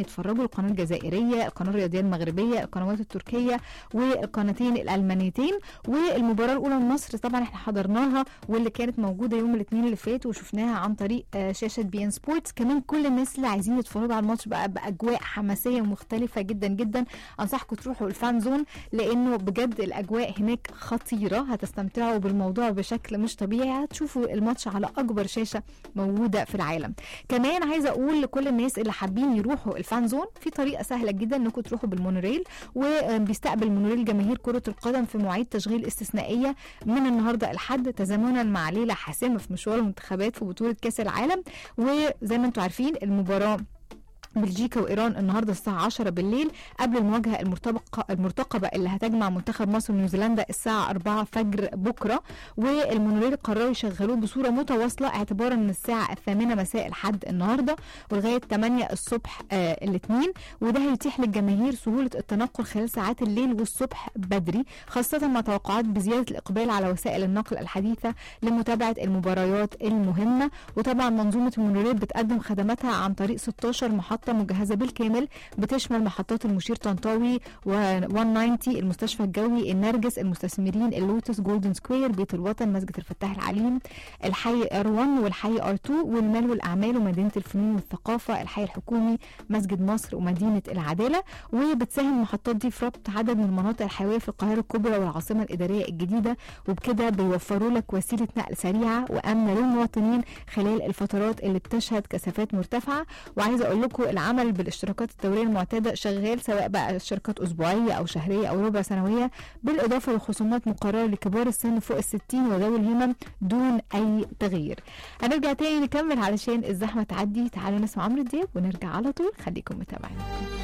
يتفرجوا القناه الجزائريه القناه الرياضيه المغربيه القنوات التركيه والقناتين الالمانيتين والمباراه الاولى لمصر طبعا احنا حضرناها واللي كانت موجوده يوم الاثنين اللي فات وشفناها عن طريق آه، شاشه بي ان سبورتس كمان كل الناس اللي عايزين يتفرجوا على الماتش بقى باجواء حماسيه ومختلفه جدا جدا انصحكم تروحوا الفان زون لانه بجد الاجواء هناك خطيره هتستمتعوا بالموضوع بشكل مش طبيعي هتشوفوا الماتش على اكبر شاشه موجوده في العالم كمان عايزه اقول لكل الناس اللي حابين يروحوا الفان زون في طريقه سهله جدا انكم تروحوا بالمونوريل وبيستقبل مونوريل جماهير كره القدم في مواعيد تشغيل استثنائيه من النهارده الحد تزامنا مع ليله حاسمه في مشوار المنتخبات في بطوله كاس العالم وزي ما انتم عارفين المباراه بلجيكا وايران النهارده الساعه 10 بالليل قبل المواجهه المرتبقه المرتقبه اللي هتجمع منتخب مصر ونيوزيلندا الساعه 4 فجر بكره والمونوريل قرروا يشغلوه بصوره متواصله اعتبارا من الساعه الثامنه مساء الحد النهارده ولغايه 8 الصبح آه الاثنين وده هيتيح للجماهير سهوله التنقل خلال ساعات الليل والصبح بدري خاصه مع توقعات بزياده الاقبال على وسائل النقل الحديثه لمتابعه المباريات المهمه وطبعا منظومه المونوريل بتقدم خدماتها عن طريق 16 محطه مجهزه بالكامل بتشمل محطات المشير طنطاوي و190 المستشفى الجوي النرجس المستثمرين اللوتس جولدن سكوير بيت الوطن مسجد الفتاح العليم الحي ار1 والحي ار2 والمال والاعمال ومدينه الفنون والثقافه الحي الحكومي مسجد مصر ومدينه العداله وبتساهم المحطات دي في ربط عدد من المناطق الحيويه في القاهره الكبرى والعاصمه الاداريه الجديده وبكده بيوفروا لك وسيله نقل سريعه وامنه للمواطنين خلال الفترات اللي بتشهد كثافات مرتفعه وعايزه اقول لكم العمل بالاشتراكات الدوريه المعتاده شغال سواء بقى اشتراكات اسبوعيه او شهريه او ربع سنويه بالاضافه لخصومات مقرره لكبار السن فوق ال 60 وذوي الهمم دون اي تغيير. هنرجع تاني نكمل علشان الزحمه تعدي تعالوا نسمع عمرو دياب ونرجع على طول خليكم متابعين.